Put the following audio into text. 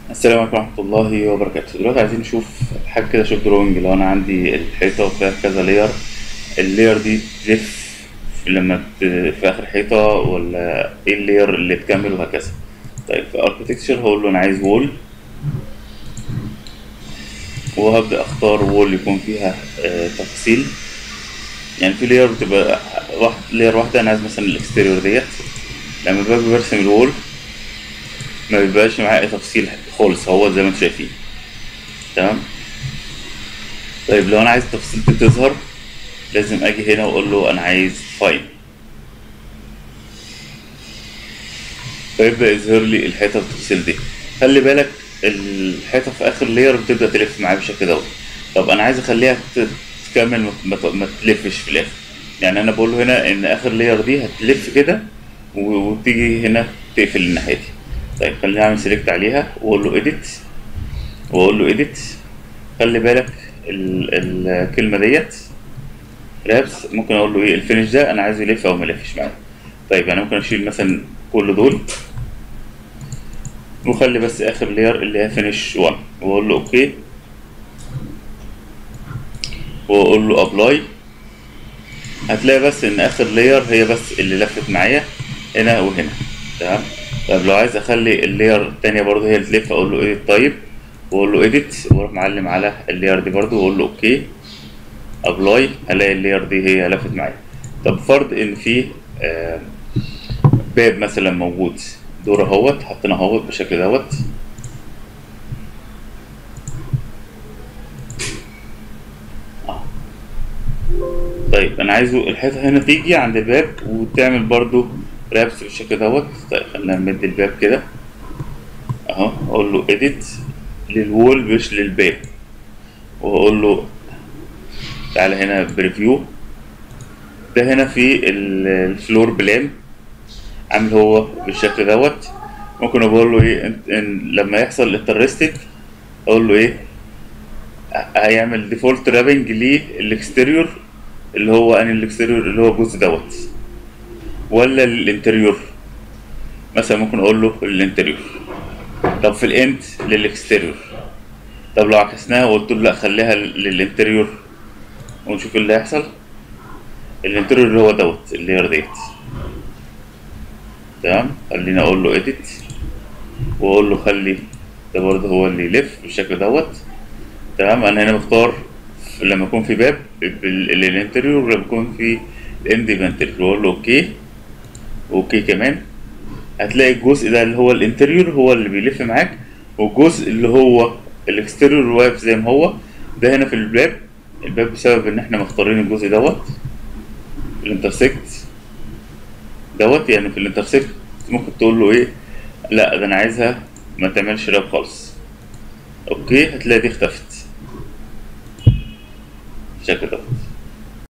السلام عليكم ورحمة الله وبركاته دلوقتي عايزين نشوف حاجة كده شوف دروينج لو أنا عندي الحيطة وفيها كذا لاير اللاير دي تلف لما ت- في آخر حيطة ولا إيه اللاير اللي تكمل وهكذا طيب في اركتكتشر هقول له أنا عايز وول وهبدأ أختار وول يكون فيها آه، تفاصيل يعني في لاير بتبقى واحد لاير واحدة أنا عايز مثلا الإكستيريور ديت لما باجي برسم الوول ما بيبقاش معاه اي تفصيل خالص هو زي ما انتم شايفين تمام طيب لو انا عايز التفاصيل دي تظهر لازم اجي هنا واقول له انا عايز فاين فيبدا يظهر لي الحيطه التفاصيل دي خلي بالك الحيطه في اخر لير بتبدا تلف معايا بالشكل دوت طب انا عايز اخليها ت- تكمل ما- ما ت- ما تلفش في الاخر يعني انا بقول له هنا ان اخر لير دي هتلف كده و- وتيجي هنا تقفل الناحيه دي طيب خليني اعمل سيلكت عليها واقول له اديت واقول له اديت خلي بالك ال- الكلمه ديت رابس ممكن اقول له ايه الفينش ده انا عايزه يلف او ما يلفش معايا طيب انا ممكن اشيل مثلا كل دول وخلي بس اخر لير اللي هي فينش 1 واقول له اوكي واقول له ابلاي هتلاقي بس ان اخر لير هي بس اللي لفت معايا هنا وهنا تمام طب لو عايز اخلي اللير التانية برضه هي اللي تلف اقول له edit طيب واقول له edit واروح معلم على اللير دي برضه واقول له اوكي ابلاي هلاقي اللير دي هي لفت معايا طب فرض ان في آه، باب مثلا موجود دور اهوت حطينا اهوت بالشكل دوت آه. طيب انا عايزه الحيطه هنا تيجي عند الباب وتعمل برضو رابس بالشكل دوت طيب خلينا نمد الباب كده اهو اقول له edit للوول مش للباب واقول له تعالى هنا بريفيو ده هنا في ال- الفلور بلان عامل هو بالشكل دوت ممكن اقول له ايه إن- إن لما يحصل انترستد اقول له ايه هيعمل ديفولت رابنج للاكستيريور اللي هو ان الاكستيريور اللي هو الجزء دوت ولا الانتريور مثلا ممكن اقول له الانتريور طب في الاند للاكستيريور طب لو عكسناها وقلت له لا خليها للانتريور ونشوف اللي هيحصل الانتريور اللي هو دوت اللير ديت تمام خليني اقول له edit واقول له خلي ده برضه هو اللي يلف بالشكل دوت تمام انا هنا بختار لما يكون في باب بال- الانتريور ولما يكون في الاند انتريور واقول له اوكي اوكي كمان هتلاقي الجزء ده اللي هو الانتريور هو اللي بيلف معاك والجزء اللي هو الاكستيريور واقف زي ما هو ده هنا في الباب الباب بسبب ان احنا مختارين الجزء دوت الانترسكت دوت يعني في الانترسكت ممكن تقول له ايه لا ده انا عايزها ما تعملش راب خالص اوكي هتلاقي دي اختفت بالشكل دوت